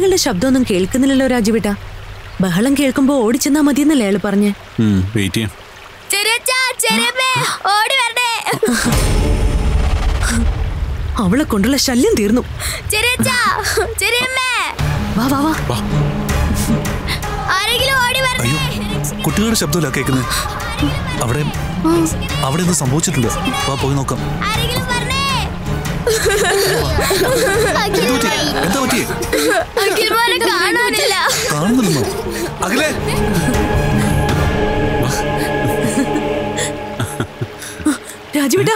കുട്ടികളുടെ ശബ്ദമൊന്നും കേൾക്കുന്നില്ലല്ലോ രാജുവേട്ട ബഹളം കേൾക്കുമ്പോ ഓടിച്ചെന്നാ മതിയെന്നല്ലേ അയാള് പറഞ്ഞേ വെയിറ്റ് ചെയ്യാം ചെറിയച്ചാ ചെറിയമ്മേ ഓടി വരണേ അവളെ കൊണ്ടുള്ള ശല്യം തീർന്നു ചെറിയച്ചാ ചെറിയമ്മേ വാ വാ വാ വാ ആരെങ്കിലും ഓടി വരണേ കുട്ടികളുടെ ശബ്ദമല്ല കേൾക്കുന്നത് അവിടെ അവിടെ എന്ത് സംഭവിച്ചിട്ടുണ്ട് വാ പോയി നോക്കാം ആരെങ്കിലും വരണേ എന്ത് പറ്റി എന്താ പറ്റി അഖിൽ മോനെ കാണാനില്ല കാണുന്നില്ലെന്നോ അഖിലേ രാജുവേട്ട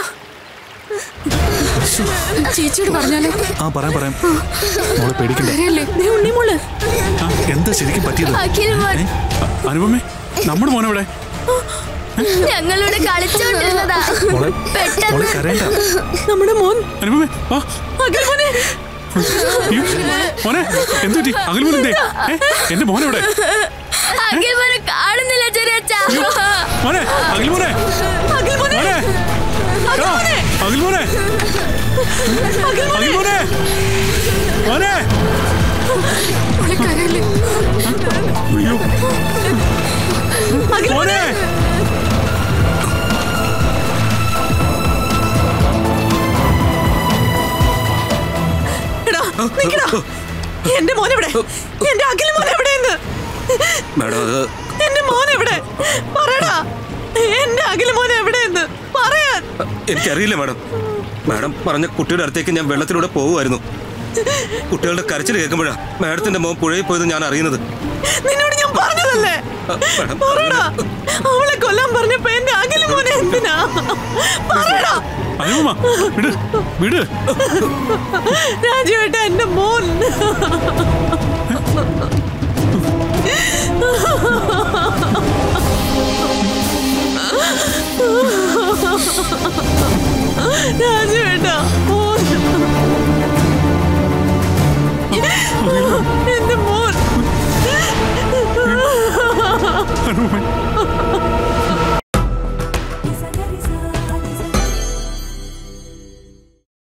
ചേച്ചിയോട് പറഞ്ഞാലോ ആ പറയാം പറയാം മോളെ പേടിക്കണ്ട അറിയല്ലേ ദേ ഉണ്ണിമോള് എന്താ ശരിക്കും പറ്റിയത് അഖിൽ മോൻ അനുപമേ നമ്മുടെ മോനെവിടെ ഞങ്ങളിവിടെ കളിച്ചോണ്ടിരുന്നതാ മോളെ മോളെ പെട്ടെന്ന് കരയണ്ട നമ്മുടെ മോൻ അനുപമേ വാ അഖിൽ മോനെ അയ്യോ, മോനെ എന്തു പറ്റി അകൽ മോനെ എന്റെ മോനെവിടെ അഖിൽ മോനെ കാണുന്നില്ല ചെറിയച്ചാ മോനെ അകൽ മോനെ അഖിൽ മോനെ മോനെ എടാ, അകൽ മോനെ അകൽ മോനെ മോനെ മോളെ കരയല്ലേ അയ്യോ മോനെ എടാ നിക്കടാ എന്റെ മോൻ എവിടെ എന്റെ അഖിൽ മോൻ എവിടെയെന്ന് മാഡം അത് എന്റെ മോൻ എവിടെ പറയടാ എന്റെ അഖിൽ മോൻ എവിടെയെന്ന് പറയാൻ എനിക്കറിയില്ല മാഡം മാഡം പറഞ്ഞ കുട്ടിയുടെ അടുത്തേക്ക് ഞാൻ വെള്ളത്തിലൂടെ പോകുമായിരുന്നു കുട്ടികളുടെ കരച്ചിൽ കേൾക്കുമ്പോഴാ മാഡത്തിന്റെ മോൻ പുഴയിൽ പോയത് ഞാൻ അറിയുന്നത് നിന്നോട് ഞാൻ പറഞ്ഞതല്ലേ അ, മാഡം പറയടാ അവളെ കൊല്ലാൻ പറഞ്ഞപ്പോ എന്റെ അഖിൽ മോനെ എന്തിനാ പറയടാ അനുപമ വിട് വിട് രാജുവേട്ട എന്റെ മോൻ രാജുവേട്ട മോൻ എന്റെ മോൻ അനുപമേ